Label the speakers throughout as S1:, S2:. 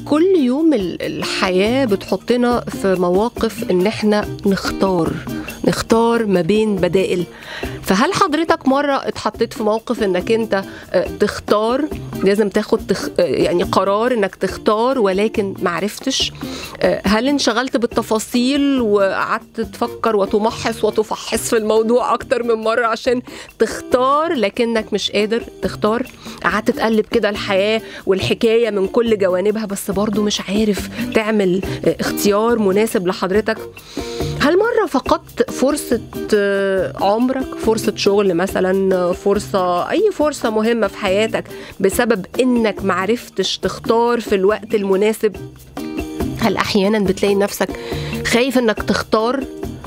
S1: كل يوم ال- الحياة بتحطنا في مواقف ان احنا نختار نختار ما بين بدائل فهل حضرتك مرة اتحطيت في موقف انك انت آه، تختار لازم تاخد تخ... آه، يعني قرار انك تختار ولكن معرفتش آه، هل انشغلت بالتفاصيل وقعدت تفكر وتمحص وتفحص في الموضوع اكتر من مرة عشان تختار لكنك مش قادر تختار قعدت تقلب كده الحياة والحكاية من كل جوانبها بس برضو مش عارف تعمل آه، اختيار مناسب لحضرتك هل مرة فقدت فرصة آه، عمرك فرصة شغل مثلا آه، فرصة أي فرصة مهمة في حياتك بسبب إنك معرفتش تختار في الوقت المناسب هل أحيانا بتلاقي نفسك خايف إنك تختار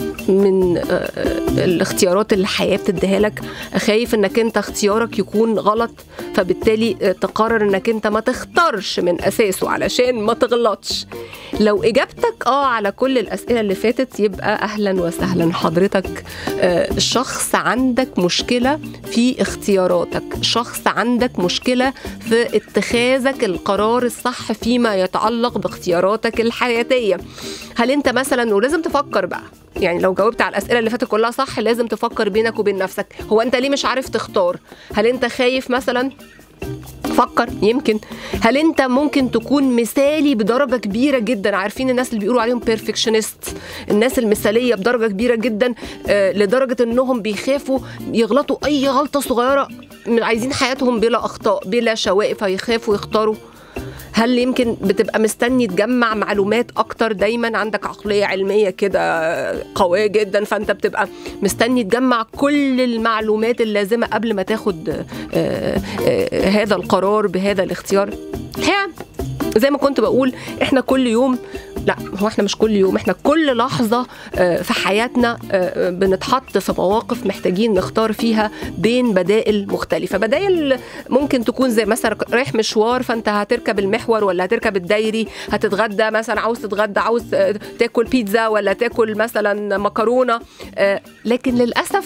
S1: من آه، آه، الاختيارات اللي الحياه بتديها لك خايف انك انت اختيارك يكون غلط فبالتالي آه، تقرر انك انت ما تختارش من اساسه علشان ما تغلطش لو اجابتك اه على كل الاسئله اللي فاتت يبقى اهلا وسهلا حضرتك آه، شخص عندك مشكله في اختياراتك شخص عندك مشكله في اتخاذك القرار الصح فيما يتعلق باختياراتك الحياتيه هل انت مثلا ولازم تفكر بقى يعني لو جاوبت على الاسئله اللي فاتت كلها صح لازم تفكر بينك وبين نفسك هو انت ليه مش عارف تختار هل انت خايف مثلا فكر يمكن هل انت ممكن تكون مثالي بدرجه كبيره جدا عارفين الناس اللي بيقولوا عليهم بيرفكشنست الناس المثاليه بدرجه كبيره جدا آه، لدرجه انهم بيخافوا يغلطوا اي غلطه صغيره عايزين حياتهم بلا اخطاء بلا شوائب فيخافوا يختاروا هل يمكن بتبقى مستني تجمع معلومات اكتر دايما عندك عقليه علميه كده قويه جدا فانت بتبقى مستني تجمع كل المعلومات اللازمه قبل ما تاخد آه، آه، هذا القرار بهذا الاختيار الحقيقه زي ما كنت بقول احنا كل يوم لا هو احنا مش كل يوم احنا كل لحظة آه، في حياتنا آه، بنتحط في مواقف محتاجين نختار فيها بين بدائل مختلفة بدائل ممكن تكون زي مثلا رايح مشوار فانت هتركب المحور ولا هتركب الدايري هتتغدى مثلا عاوز تتغدى عاوز آه، تاكل بيتزا ولا تاكل مثلا مكرونة آه، لكن للأسف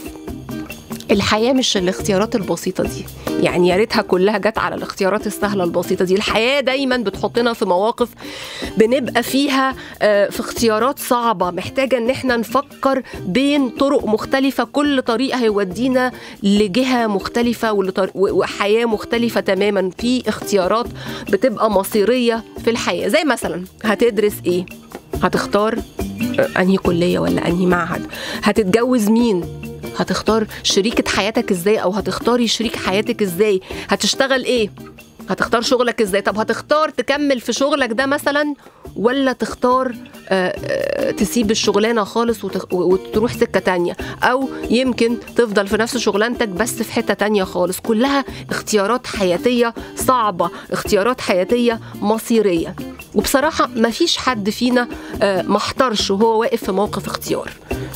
S1: الحياة مش الاختيارات البسيطة دي يعني يا ريتها كلها جت على الاختيارات السهلة البسيطة دي الحياة دايما بتحطنا في مواقف بنبقى فيها آه، في اختيارات صعبة محتاجة ان احنا نفكر بين طرق مختلفة كل طريق هيودينا لجهة مختلفة ولطر- و- وحياة مختلفة تماما في اختيارات بتبقى مصيرية في الحياة زي مثلا هتدرس ايه هتختار آه، انهي كلية ولا انهي معهد هتتجوز مين هتختار شريكة حياتك ازاي او هتختاري شريك حياتك ازاي هتشتغل ايه هتختار شغلك ازاي طب هتختار تكمل في شغلك ده مثلا ولا تختار آه، آه، تسيب الشغلانه خالص وتخ- وتروح سكه تانية او يمكن تفضل في نفس شغلانتك بس في حته تانية خالص كلها اختيارات حياتيه صعبه اختيارات حياتيه مصيريه وبصراحه ما فيش حد فينا آه، ما احترش وهو واقف في موقف اختيار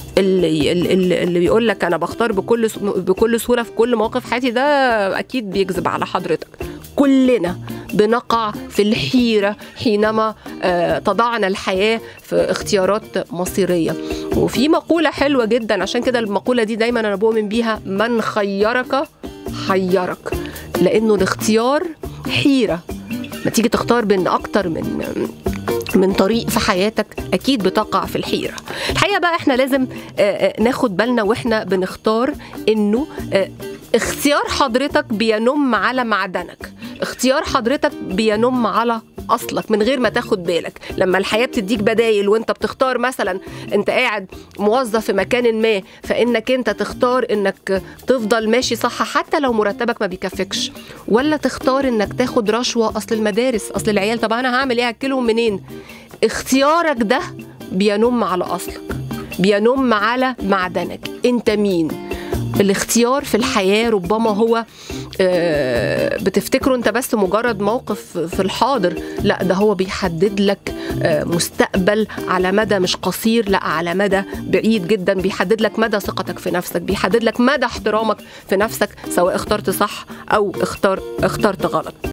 S1: اللي اللي, اللي بيقول لك انا بختار بكل س- بكل سهوله في كل مواقف حياتي ده اكيد بيكذب على حضرتك كلنا بنقع في الحيره حينما آه، تضعنا الحياه في اختيارات مصيريه وفي مقوله حلوه جدا عشان كده المقوله دي دايما انا بؤمن بيها من خيرك حيرك لانه الاختيار حيره ما تيجي تختار بين اكتر من من طريق في حياتك اكيد بتقع في الحيره الحقيقه بقى احنا لازم آه، آه، ناخد بالنا واحنا بنختار انه آه، اختيار حضرتك بينم على معدنك اختيار حضرتك بينم على اصلك من غير ما تاخد بالك لما الحياه بتديك بدايل وانت بتختار مثلا انت قاعد موظف في مكان ما فانك انت تختار انك تفضل ماشي صح حتى لو مرتبك ما بيكفكش ولا تختار انك تاخد رشوه اصل المدارس اصل العيال طب انا هعمل ايه هاكلهم منين اختيارك ده بينم على اصلك بينم على معدنك انت مين الاختيار في الحياة ربما هو آه، بتفتكره انت بس مجرد موقف في الحاضر لا ده هو بيحدد لك آه، مستقبل على مدى مش قصير لا على مدى بعيد جدا بيحدد لك مدى ثقتك في نفسك بيحدد لك مدى احترامك في نفسك سواء اخترت صح او اختار اخترت غلط